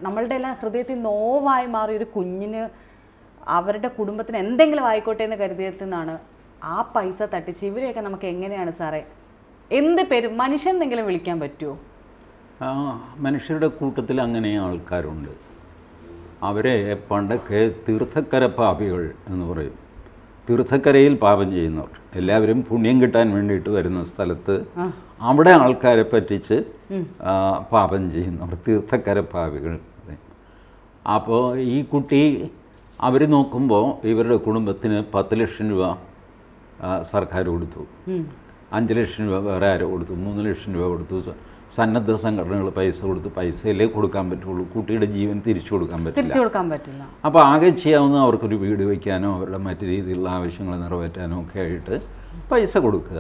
നമ്മളുടെ എല്ലാം ഹൃദയത്തിൽ നോവായി മാറിയ ഒരു കുഞ്ഞിന് അവരുടെ കുടുംബത്തിന് എന്തെങ്കിലും ആയിക്കോട്ടെ എന്ന് കരുതിയത്തിൽ നിന്നാണ് ആ പൈസ തട്ടിച്ച് ഇവരെയൊക്കെ നമുക്ക് എങ്ങനെയാണ് സാറേ എന്ത് പേര് മനുഷ്യൻ എന്തെങ്കിലും വിളിക്കാൻ പറ്റുമോ ആ, മനുഷ്യരുടെ കൂട്ടത്തിൽ അങ്ങനെ ആൾക്കാരുണ്ട് അവരെ പണ്ടൊക്കെ തീർത്ഥക്കര പാപികൾ എന്ന് പറയും തീർത്ഥക്കരയിൽ പാപം ചെയ്യുന്നവർ എല്ലാവരും പുണ്യം കിട്ടാൻ വേണ്ടിയിട്ട് വരുന്ന സ്ഥലത്ത് ആ. അവിടെ ആൾക്കാരെ പറ്റിച്ച് ആ, പാപം ചെയ്യുന്നവർ തീർത്ഥക്കര പാപികൾ പറയും. അപ്പോൾ ഈ കുട്ടി അവർ നോക്കുമ്പോൾ ഇവരുടെ കുടുംബത്തിന് പത്ത് ലക്ഷം രൂപ ആ, സർക്കാർ കൊടുത്തു ഉം. അഞ്ച് ലക്ഷം രൂപ വേറെ ആരോ കൊടുത്തു മൂന്ന് ലക്ഷം രൂപ കൊടുത്തു സ- സന്നദ്ധ സംഘടനകൾ പൈസ കൊടുത്തു പൈസയിലേ കൊടുക്കാൻ പറ്റുള്ളൂ കുട്ടിയുടെ ജീവൻ തിരിച്ചു കൊടുക്കാൻ പറ്റില്ല തിരിച്ചു കൊടുക്കാൻ പറ്റില്ല അപ്പോൾ ആകെ ചെയ്യാവുന്ന അവർക്കൊരു വീട് വയ്ക്കാനോ അവരുടെ മറ്റു രീതിയിലുള്ള ആവശ്യങ്ങൾ നിറവേറ്റാനോ ഒക്കെ ആയിട്ട് പൈസ കൊടുക്കുക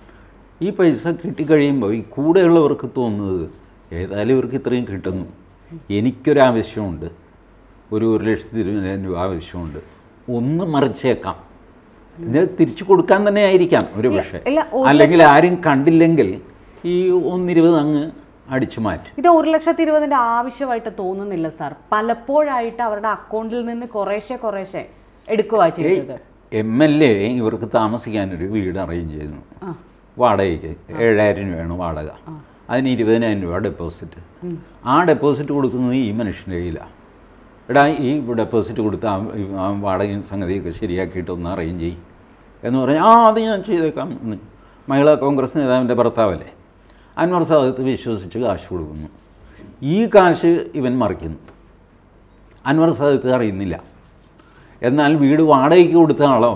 ഈ പൈസ കിട്ടിക്കഴിയുമ്പോൾ ഈ കൂടെയുള്ളവർക്ക് തോന്നുന്നത് ഏതായാലും ഇവർക്ക് ഇത്രയും കിട്ടുന്നു എനിക്കൊരാവശ്യമുണ്ട് ഒരു ഒരു ലക്ഷത്തി ഇരുപതിനായിരം രൂപ ആവശ്യമുണ്ട് ഒന്ന് മറിച്ചേക്കാം ഇത് തിരിച്ചു കൊടുക്കാൻ തന്നെ ആയിരിക്കാം ഒരു പക്ഷേ ഇല്ല, ഒരു അല്ലെങ്കിൽ ആരും കണ്ടില്ലെങ്കിൽ ഈ ഒന്നിരുപത് അങ്ങ് അടിച്ചു മാറ്റും ഇത് ഒരു ലക്ഷത്തി ഇരുപതിന്റെ ആവശ്യമായിട്ട് തോന്നുന്നില്ല സാർ പലപ്പോഴായിട്ട് അവരുടെ അക്കൗണ്ടിൽ നിന്ന് കുറേശ്ശെ കുറേശ്ശെ എടുക്കുക ചെയ്തത് എം എൽ എ ഇവർക്ക് താമസിക്കാനൊരു വീട് അറേഞ്ച് ചെയ്യുന്നു ആ. വാടകയ്ക്ക് ഏഴായിരം രൂപയാണ് വാടക അതിന് ഇരുപതിനായിരം രൂപ ഡെപ്പോസിറ്റ് ആ ഡെപ്പോസിറ്റ് കൊടുക്കുന്നത് ഈ മനുഷ്യൻ്റെ കയ്യിലാണ് എടാ ഈ ഡെപ്പോസിറ്റ് കൊടുത്ത ആ- ഈ ആ വാടകയും സംഗതിയൊക്കെ ശരിയാക്കിയിട്ട് ഒന്ന് അറേഞ്ച് ചെയ്യും എന്ന് പറഞ്ഞാൽ ആ അത് ഞാൻ ചെയ്തേക്കാം എന്ന് മഹിളാ കോൺഗ്രസ് നേതാവിൻ്റെ ഭർത്താവല്ലേ അൻവർ സാദത്ത് വിശ്വസിച്ച് കാശ് കൊടുക്കുന്നു ഈ കാശ് ഇവൻ മറിക്കുന്നു അൻവർ സാദത്ത് അറിയുന്നില്ല എന്നാൽ വീട് വാടകയ്ക്ക് കൊടുത്ത ആളോ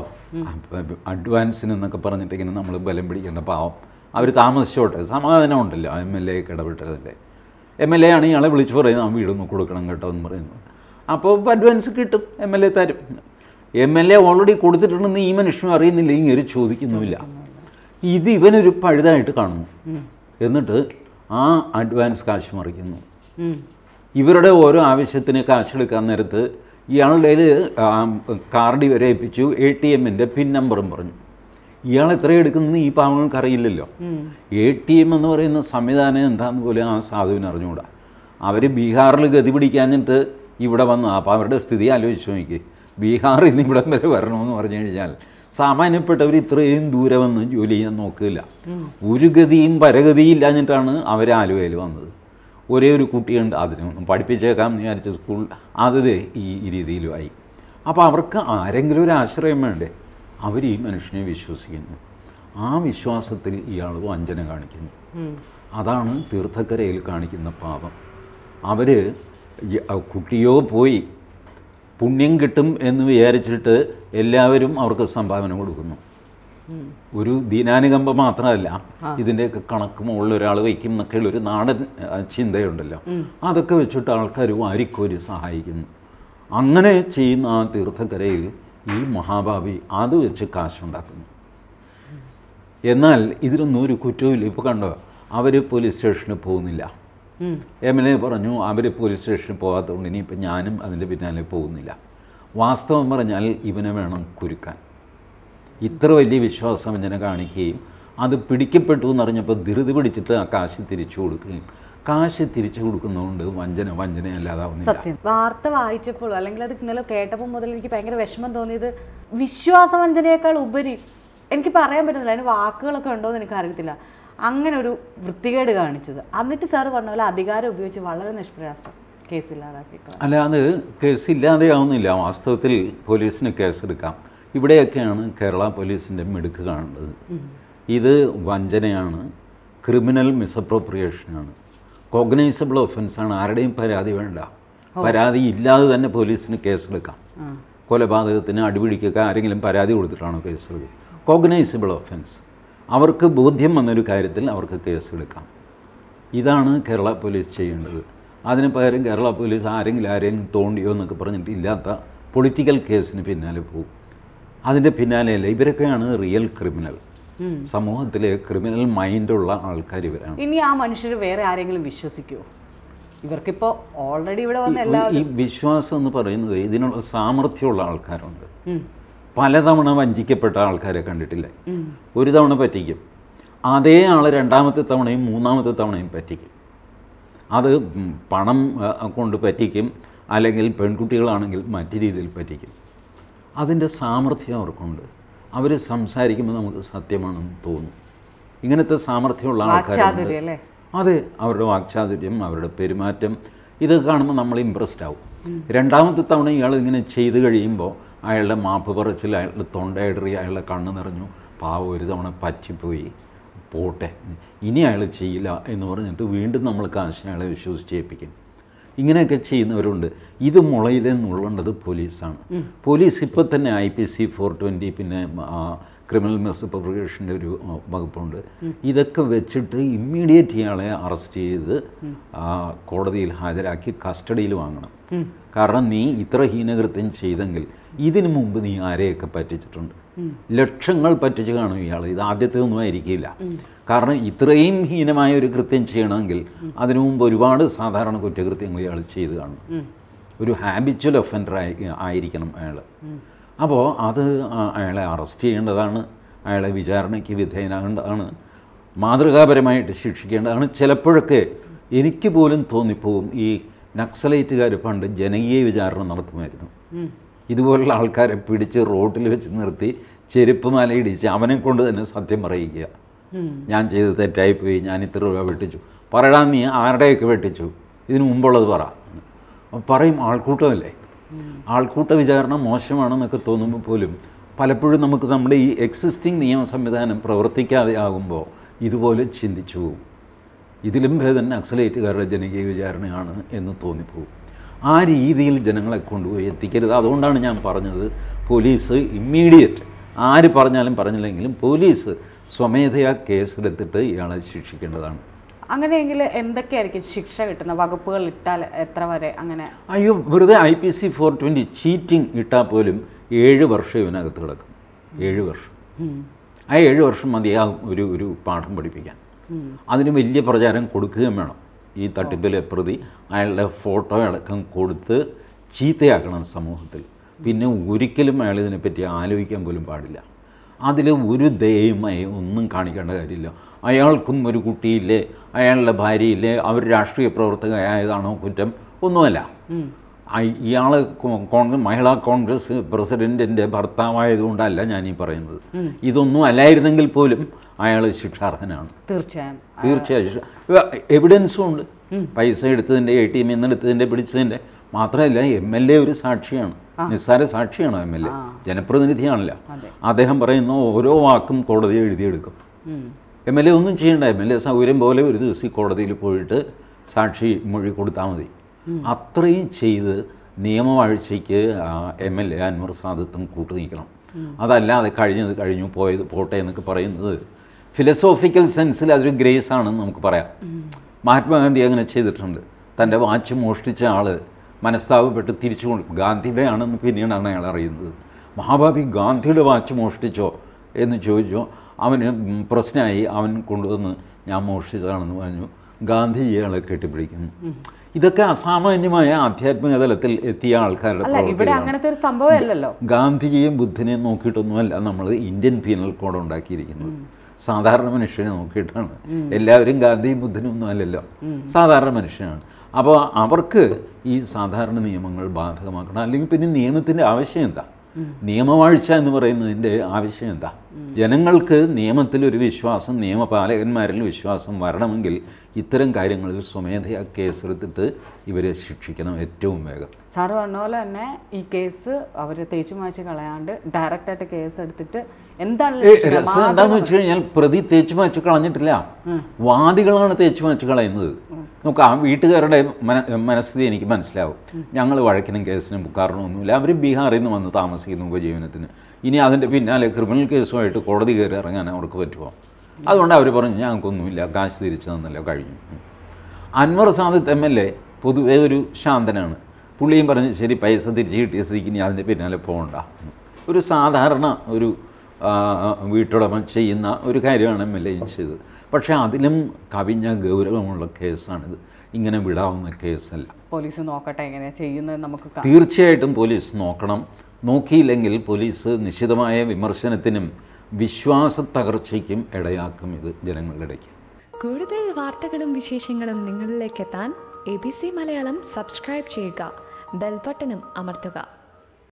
അഡ്വാൻസിന് എന്നൊക്കെ പറഞ്ഞിട്ട് ഇങ്ങനെ നമ്മൾ ബലം പിടിക്കേണ്ട പാവം അവർ താമസിച്ചോട്ടെ സമാധാനം ഉണ്ടല്ലോ എം എൽ എക്ക് ഇടപെട്ടതല്ലേ എം എൽ എ ആണ് ഇയാളെ വിളിച്ച് പറയുന്നത് ആ വീടൊന്ന് കൊടുക്കണം കേട്ടോ എന്ന് പറയുന്നത് അപ്പോൾ അഡ്വാൻസ് കിട്ടും എം എൽ എ തരും എം എൽ എ ഓൾറെഡി കൊടുത്തിട്ടുണ്ടെന്ന് ഈ മനുഷ്യനും അറിയുന്നില്ല ഇങ്ങനെ ചോദിക്കുന്നുമില്ല ഇത് ഇവനൊരു പഴുതായിട്ട് കാണുന്നു എന്നിട്ട് ആ അഡ്വാൻസ് കാശ് മറിക്കുന്നു ഉം. ഇവരുടെ ഓരോ ആവശ്യത്തിന് കാശെടുക്കാൻ നേരത്ത് ഇയാളുടെ കയ്യിൽ കാർഡ് വരെ ഏൽപ്പിച്ചു എ ടി എമ്മിൻ്റെ പിൻ നമ്പറും പറഞ്ഞു ഇയാൾ എത്ര എടുക്കുന്നത് ഈ പാവങ്ങൾക്ക് അറിയില്ലല്ലോ ഉം. എ ടി എം എന്ന് പറയുന്ന സംവിധാനം എന്താണെന്ന് പോലും ആ സാധുവിന് അറിഞ്ഞുകൂടാ അവർ ബീഹാറിൽ ഗതി പിടിക്കാഞ്ഞിട്ട് ഇവിടെ വന്നു അപ്പോൾ അവരുടെ സ്ഥിതി ആലോചിച്ച് നോക്കി ബീഹാറിൽ നിന്ന് ഇവിടം വരെ വരണമെന്ന് പറഞ്ഞു കഴിഞ്ഞാൽ സാമാന്യപ്പെട്ടവർ ഇത്രയും ദൂരെ വന്ന് ജോലി ചെയ്യാൻ നോക്കില്ല ഒരു ഗതിയും പരഗതിയും ഇല്ലാഞ്ഞിട്ടാണ് അവർ ആലുവയിൽ വന്നത് ഒരേ ഒരു കുട്ടിയുണ്ട് അതിനൊന്നും പഠിപ്പിച്ചേക്കാം എന്ന് വിചാരിച്ച സ്കൂൾ അത് ദേ ഈ രീതിയിലുമായി അപ്പോൾ അവർക്ക് ആരെങ്കിലും ഒരു ആശ്രയം വേണ്ടേ അവർ ഈ മനുഷ്യനെ വിശ്വസിക്കുന്നു ആ വിശ്വാസത്തിൽ ഇയാൾ വഞ്ചന കാണിക്കുന്നു ഉം. അതാണ് തീർത്ഥക്കരയിൽ കാണിക്കുന്ന പാപം അവർ കുട്ടിയോ പോയി പുണ്യം കിട്ടും എന്ന് വിചാരിച്ചിട്ട് എല്ലാവരും അവർക്ക് സംഭാവന കൊടുക്കുന്നു ഉം. ഒരു ദീനാനുകമ്പ മാത്രമല്ല ഇതിൻ്റെയൊക്കെ കണക്ക് മുകളിൽ ഒരാൾ വയ്ക്കും എന്നൊക്കെയുള്ള ഒരു നാടൻ ആ, ചിന്തയുണ്ടല്ലോ അതൊക്കെ വെച്ചിട്ട് ആൾക്കാർ വാരിക്കോരി സഹായിക്കുന്നു അങ്ങനെ ചെയ്യുന്ന ആ തീർത്ഥക്കരയിൽ ഈ മഹാഭാവി അത് വെച്ച് കാശുണ്ടാക്കുന്നു എന്നാൽ ഇതിലൊന്നും ഒരു കുറ്റവുമില്ല ഇപ്പോൾ കണ്ടോ അവർ പോലീസ് സ്റ്റേഷനിൽ പോകുന്നില്ല ഉം. എം എൽ എ പറഞ്ഞു അവർ പോലീസ് സ്റ്റേഷനിൽ പോകാത്തതുകൊണ്ട് ഇനിയിപ്പോൾ ഞാനും അതിൻ്റെ പിന്നാലെ പോകുന്നില്ല വാസ്തവം പറഞ്ഞാൽ ഇവനെ വേണം കുരുക്കാൻ ഇത്ര വലിയ വിശ്വാസവഞ്ചന കാണിക്കുകയും അത് പിടിക്കപ്പെട്ടു എന്നറിഞ്ഞപ്പോൾ ധൃതി പിടിച്ചിട്ട് ആ കാശ് തിരിച്ചു കൊടുക്കുകയും കാശ് തിരിച്ചു കൊടുക്കുന്നതുകൊണ്ട് വഞ്ചന വഞ്ചനയല്ലാതാവുന്നില്ല സത്യം വാർത്ത വായിച്ചപ്പോൾ അല്ലെങ്കിൽ അത് ഇന്നലെ കേട്ടപ്പോൾ മുതൽ എനിക്ക് ഭയങ്കര വിഷമം തോന്നിയത് വിശ്വാസവഞ്ചനയേക്കാൾ ഉപരി എനിക്ക് പറയാൻ പറ്റുന്നില്ല അതിന് വാക്കുകളൊക്കെ ഉണ്ടോ എന്ന് എനിക്ക് അറിയത്തില്ല അങ്ങനെ ഒരു വൃത്തികേട് കാണിച്ചത് എന്നിട്ട് സാറ് പറഞ്ഞ പോലെ അധികാരം ഉപയോഗിച്ച് വളരെ നിഷ്പ്രയാസം കേസില്ലാതാക്കിക്കളാം അല്ലാതെ കേസില്ലാതെയാവുന്നില്ല വാസ്തവത്തിൽ പോലീസിന് കേസെടുക്കാം ഇവിടെയൊക്കെയാണ് കേരള പോലീസിൻ്റെ മിടുക്ക് കാണേണ്ടത് ഇത് വഞ്ചനയാണ് ക്രിമിനൽ മിസ്അപ്രോപ്രിയേഷനാണ് കോഗ്നൈസബിൾ ഒഫൻസാണ് ആരുടെയും പരാതി വേണ്ട പരാതി ഇല്ലാതെ തന്നെ പോലീസിന് കേസെടുക്കാം കൊലപാതകത്തിന് അടിപിടിക്കൊക്കെ ആരെങ്കിലും പരാതി കൊടുത്തിട്ടാണോ കേസെടുക്കുക കോഗ്നൈസബിൾ ഒഫൻസ് അവർക്ക് ബോധ്യം വന്നൊരു കാര്യത്തിൽ അവർക്ക് കേസെടുക്കാം ഇതാണ് കേരള പോലീസ് ചെയ്യേണ്ടത് അതിന് പകരം കേരള പോലീസ് ആരെങ്കിലും ആരെങ്കിലും തോണ്ടിയോ എന്നൊക്കെ പറഞ്ഞിട്ട് ഇല്ലാത്ത പൊളിറ്റിക്കൽ കേസിന് പിന്നാലെ പോകും അതിൻ്റെ പിന്നാലെയല്ല ഇവരൊക്കെയാണ് റിയൽ ക്രിമിനൽ സമൂഹത്തിലെ ക്രിമിനൽ മൈൻഡുള്ള ആൾക്കാർ ഇവരാണ് ഇനി ആ മനുഷ്യർ വേറെ ആരെങ്കിലും വിശ്വസിക്കുമോ ഇവർക്കിപ്പോ ഓൾറെഡി ഇവിടെ വന്ന ഈ- എല്ലാ ഈ വിശ്വാസം എന്ന് പറയുന്നത് ഇതിനുള്ള സാമർഥ്യമുള്ള ആൾക്കാരുണ്ട് ഉം. പലതവണ വഞ്ചിക്കപ്പെട്ട ആൾക്കാരെ കണ്ടിട്ടില്ലേ ഉം. ഒരു തവണ പറ്റിക്കും അതേ ആൾ രണ്ടാമത്തെ തവണയും മൂന്നാമത്തെ തവണയും പറ്റിക്കും അത് ഉം, പണം ആ, കൊണ്ട് പറ്റിക്കും അല്ലെങ്കിൽ പെൺകുട്ടികളാണെങ്കിൽ മറ്റു രീതിയിൽ പറ്റിക്കും അതിൻ്റെ സാമർഥ്യം അവർക്കുണ്ട് അവർ സംസാരിക്കുമ്പോൾ നമുക്ക് സത്യമാണെന്ന് തോന്നും ഇങ്ങനത്തെ സാമർഥ്യമുള്ള ആൾക്കാരുണ്ട് വാക്ചാതുര്യം അല്ലേ അതെ അവരുടെ വാക്ചാതുര്യം അവരുടെ പെരുമാറ്റം ഇതൊക്കെ കാണുമ്പോൾ നമ്മൾ ഇമ്പ്രസ്ഡ് ആവും രണ്ടാമത്തെ തവണ ഇയാൾ ഇങ്ങനെ ചെയ്ത് കഴിയുമ്പോൾ അയാളുടെ മാപ്പ് പറച്ചിൽ അയാളുടെ തൊണ്ടയിടറി അയാളുടെ കണ്ണ് നിറഞ്ഞു പാവം ഒരു തവണ പറ്റിപ്പോയി പോട്ടെ ഇനി അയാൾ ചെയ്യില്ല എന്ന് പറഞ്ഞിട്ട് വീണ്ടും നമ്മൾ കാശ് അയാളെ വിശ്വസിച്ച് ഏൽപ്പിക്കും ഇങ്ങനെയൊക്കെ ചെയ്യുന്നവരുണ്ട് ഇത് മുളയിൽ നിന്നുള്ളേണ്ടത് പോലീസാണ് പോലീസ് ഇപ്പോൾ തന്നെ I P C four twenty പിന്നെ ക്രിമിനൽ മിസ്പ്രിപ്പറേഷൻ്റെ ഒരു ആ, വകുപ്പുണ്ട് ഇതൊക്കെ വെച്ചിട്ട് ഇമ്മീഡിയറ്റ് ഇയാളെ അറസ്റ്റ് ചെയ്ത് ആ, കോടതിയിൽ ഹാജരാക്കി കസ്റ്റഡിയിൽ വാങ്ങണം കാരണം നീ ഇത്ര ഹീനകൃത്യം ചെയ്തെങ്കിൽ ഇതിനു മുമ്പ് നീ ആരെയൊക്കെ പറ്റിച്ചിട്ടുണ്ട് ലക്ഷങ്ങൾ പറ്റിച്ച് കാണും ഇയാൾ ഇത് ആദ്യത്തെ ഒന്നും ആയിരിക്കില്ല കാരണം ഇത്രയും ഹീനമായ ഒരു കൃത്യം ചെയ്യണമെങ്കിൽ അതിനു മുമ്പ് ഒരുപാട് സാധാരണ കുറ്റകൃത്യങ്ങൾ ഇയാൾ ചെയ്ത് കാണും ഒരു ഹാബിച്വൽ ഒഫൻഡർ ആയിരിക്കണം അയാൾ അപ്പോൾ അത് ആ- അയാളെ അറസ്റ്റ് ചെയ്യേണ്ടതാണ് അയാളെ വിചാരണയ്ക്ക് വിധേയനാകേണ്ടതാണ് മാതൃകാപരമായിട്ട് ശിക്ഷിക്കേണ്ടതാണ് ചിലപ്പോഴൊക്കെ എനിക്ക് പോലും തോന്നിപ്പോവും ഈ നക്സലൈറ്റുകാർ പണ്ട് ജനകീയ വിചാരണ നടത്തുമായിരുന്നു ഇതുപോലുള്ള ആൾക്കാരെ പിടിച്ച് റോട്ടിൽ വെച്ച് നിർത്തി ചെരുപ്പ് മലയിടിച്ച് അവനെ കൊണ്ട് തന്നെ സത്യം പറയിക്കുക ഞാൻ ചെയ്ത് തെറ്റായി പോയി ഞാൻ ഇത്ര രൂപ വെട്ടിച്ചു പറയടാ നീ ആരുടെയൊക്കെ വെട്ടിച്ചു ഇതിനു മുമ്പുള്ളത് പറ അപ്പോൾ പറയും ആൾക്കൂട്ടമല്ലേ ആൾക്കൂട്ട വിചാരണ മോശമാണെന്നൊക്കെ തോന്നുമ്പോൾ പോലും പലപ്പോഴും നമുക്ക് നമ്മുടെ ഈ എക്സിസ്റ്റിംഗ് നിയമ സംവിധാനം പ്രവർത്തിക്കാതെ ആകുമ്പോൾ ഇതുപോലെ ചിന്തിച്ചു പോകും ഇതിലും ഭേദം നക്സലേറ്റുകാരുടെ ജനകീയ വിചാരണയാണ് എന്ന് തോന്നിപ്പോകും ആ രീതിയിൽ ജനങ്ങളെ കൊണ്ടുപോയി എത്തിക്കരുത് അതുകൊണ്ടാണ് ഞാൻ പറഞ്ഞത് പോലീസ് ഇമ്മീഡിയറ്റ് ആര് പറഞ്ഞാലും പറഞ്ഞില്ലെങ്കിലും പോലീസ് സ്വമേധയാ കേസെടുത്തിട്ട് ഇയാളെ ശിക്ഷിക്കേണ്ടതാണ് അങ്ങനെയെങ്കിൽ എന്തൊക്കെയായിരിക്കും ശിക്ഷ കിട്ടുന്ന വകുപ്പുകൾ ഇട്ടാൽ എത്ര വരെ അങ്ങനെ അയ്യോ വെറുതെ I P C four twenty cheating ഇട്ടാൽ പോലും ഏഴ് വർഷം ഇവനകത്ത് കിടക്കും ഏഴ് വർഷം ഉം. ആ ഏഴ് വർഷം മതിയാകും ഒരു ഒരു പാഠം പഠിപ്പിക്കാൻ അതിന് വലിയ പ്രചാരം കൊടുക്കുകയും വേണം ഈ തട്ടിപ്പിലെ പ്രതി അയാളുടെ ഫോട്ടോ അടക്കം കൊടുത്ത് ചീത്തയാക്കണം സമൂഹത്തിൽ പിന്നെ ഒരിക്കലും അയാൾ ഇതിനെപ്പറ്റി ആലോചിക്കാൻ പോലും പാടില്ല അതിൽ ഒരു ദയയുമായി ഒന്നും കാണിക്കേണ്ട കാര്യമില്ല അയാൾക്കും ഒരു കുട്ടിയില്ലേ അയാളുടെ ഭാര്യയില്ലേ അവർ രാഷ്ട്രീയ പ്രവർത്തകയായതാണോ കുറ്റം ഒന്നുമല്ല ഉം. ഇയാൾ കോൺഗ്രസ് മഹിളാ കോൺഗ്രസ് പ്രസിഡന്റിന്റെ ഭർത്താവായതുകൊണ്ടല്ല ഞാൻ ഈ പറയുന്നത് ഇതൊന്നും അല്ലായിരുന്നെങ്കിൽ പോലും അയാൾ ശിക്ഷാർഹനാണ് തീർച്ചയായും തീർച്ചയായും എവിഡൻസും ഉണ്ട് പൈസ എടുത്തതിൻ്റെ എ ടി എമ്മിൽ നിന്ന് എടുത്തതിൻ്റെ പിടിച്ചതിൻ്റെ മാത്രമല്ല എം എൽ എ ഒരു സാക്ഷിയാണ് നിസ്സാര സാക്ഷിയാണ് എം എൽ എ ജനപ്രതിനിധിയാണല്ലോ അതെ. അദ്ദേഹം പറയുന്ന ഓരോ വാക്കും കോടതി എഴുതിയെടുക്കും ഉം. എം എൽ എ ഒന്നും ചെയ്യണ്ട എം എൽ എ സൗകര്യം പോലെ ഒരു ദിവസം ഈ കോടതിയിൽ പോയിട്ട് സാക്ഷി മൊഴി കൊടുത്താൽ മതി അത്രയും ചെയ്ത് നിയമവാഴ്ചയ്ക്ക് എം എൽ എ അൻവർ സാദത്തും കൂട്ടു നീക്കണം അതല്ലാതെ കഴിഞ്ഞത് കഴിഞ്ഞു പോയത് പോട്ടെ എന്നൊക്കെ പറയുന്നത് ഫിലസോഫിക്കൽ സെൻസിൽ അതൊരു ഗ്രേസ് ആണെന്ന് നമുക്ക് പറയാം മഹാത്മാഗാന്ധി അങ്ങനെ ചെയ്തിട്ടുണ്ട് തൻ്റെ വാച്ച് മോഷ്ടിച്ച ആൾ മനസ്താപപ്പെട്ട് തിരിച്ചു കൊണ്ട് ഗാന്ധിയുടെ ആണെന്ന് പിന്നീടാണ് അയാൾ അറിയുന്നത് മഹാഭാവി ഗാന്ധിയുടെ വാച്ച് മോഷ്ടിച്ചോ എന്ന് ചോദിച്ചു അവന് ഉം പ്രശ്നമായി അവൻ കൊണ്ടുവന്ന് ഞാൻ മോഷ്ടിച്ചതാണെന്ന് പറഞ്ഞു ഗാന്ധി ഇയാളെ കെട്ടിപ്പിടിക്കുന്നു ഇതൊക്കെ അസാമാന്യമായ ആധ്യാത്മിക തലത്തിൽ എത്തിയ ആൾക്കാരുടെ അല്ല ഇവിടെ പ്രവർത്തികളാണ് അങ്ങനത്തെ ഒരു സംഭവം അല്ലല്ലോ ഗാന്ധിജിയെയും ബുദ്ധനെയും നോക്കിയിട്ടൊന്നുമല്ല നമ്മൾ ഇന്ത്യൻ പീനൽ കോഡ് ഉണ്ടാക്കിയിരിക്കുന്നത് സാധാരണ മനുഷ്യനെ നോക്കിയിട്ടാണ് എല്ലാവരും ഗാന്ധിയും ബുദ്ധനും ഒന്നും അല്ലല്ലോ സാധാരണ മനുഷ്യനാണ് അപ്പോൾ അവർക്ക് ഈ സാധാരണ നിയമങ്ങൾ ബാധകമാക്കണം അല്ലെങ്കിൽ പിന്നെ നിയമത്തിൻ്റെ ആവശ്യം എന്താ നിയമവാഴ്ച എന്ന് പറയുന്നതിൻ്റെ ആവശ്യം എന്താ ജനങ്ങൾക്ക് നിയമത്തിൽ ഒരു വിശ്വാസം നിയമപാലകന്മാരിൽ വിശ്വാസം വരണമെങ്കിൽ ഇത്തരം കാര്യങ്ങളിൽ സ്വമേധയാ കേസെടുത്തിട്ട് ഇവരെ ശിക്ഷിക്കണം ഏറ്റവും വേഗം സാറ് പറഞ്ഞ പോലെ തന്നെ ഈ കേസ് അവർ തേച്ചു മാച്ച് കളയാണ്ട് ഡയറക്റ്റ് ആയിട്ട് കേസ് എടുത്തിട്ട് എന്താണ് ഏ, ശിക്ഷ? രസം എന്താന്ന് വെച്ച് കഴിഞ്ഞാൽ പ്രതി തേച്ചു മാച്ച് കളഞ്ഞിട്ടില്ല വാദികളാണ് തേച്ചു മാച്ച് കളയുന്നത് നമുക്ക് ആ വീട്ടുകാരുടെ മന മനസ്ഥിതി എനിക്ക് മനസ്സിലാവും ഞങ്ങൾ വഴക്കിനും കേസിനും കാരണമൊന്നുമില്ല അവർ ബീഹാറിൽ നിന്ന് വന്ന് താമസിക്കുന്നു ഉപജീവനത്തിന് ഇനി അതിൻ്റെ പിന്നാലെ ക്രിമിനൽ കേസുമായിട്ട് കോടതി കയറി ഇറങ്ങാൻ അവർക്ക് പറ്റുമോ അതുകൊണ്ട് അവർ പറഞ്ഞു ഞങ്ങൾക്കൊന്നുമില്ല കാശ് തിരിച്ചു തന്നല്ല കഴിഞ്ഞു Anwar Sadath M L A പൊതുവേ ഒരു ശാന്തനാണ് പുള്ളിയും പറഞ്ഞു ശരി പൈസ തിരിച്ച് കിട്ടിയ സ്ഥിതിക്ക് ഇനി അതിൻ്റെ പിന്നാലെ പോകണ്ട ഒരു സാധാരണ ഒരു ആ, വീട്ടുടമ ചെയ്യുന്ന ഒരു കാര്യമാണ് എം എൽ എയും ചെയ്തത് പക്ഷേ അതിലും കവിഞ്ഞ ഗൗരവമുള്ള കേസാണിത് ഇങ്ങനെ വിടാവുന്ന കേസല്ല പോലീസ് നോക്കട്ടെ എങ്ങനെയാ ചെയ്യുന്നത് നമുക്ക് കാ- തീർച്ചയായിട്ടും പോലീസ് നോക്കണം നോക്കിയില്ലെങ്കിൽ പോലീസ് നിശിതമായ വിമർശനത്തിനും വിശ്വാസ തകർച്ചയ്ക്കും ഇടയാക്കും ഇത് ജനങ്ങളുടെ ഇടയ്ക്ക് കൂടുതൽ വാർത്തകളും വിശേഷങ്ങളും നിങ്ങളിലേക്ക് എത്താൻ A B C Malayalam subscribe ചെയ്യുക ബെൽബട്ടനും അമർത്തുക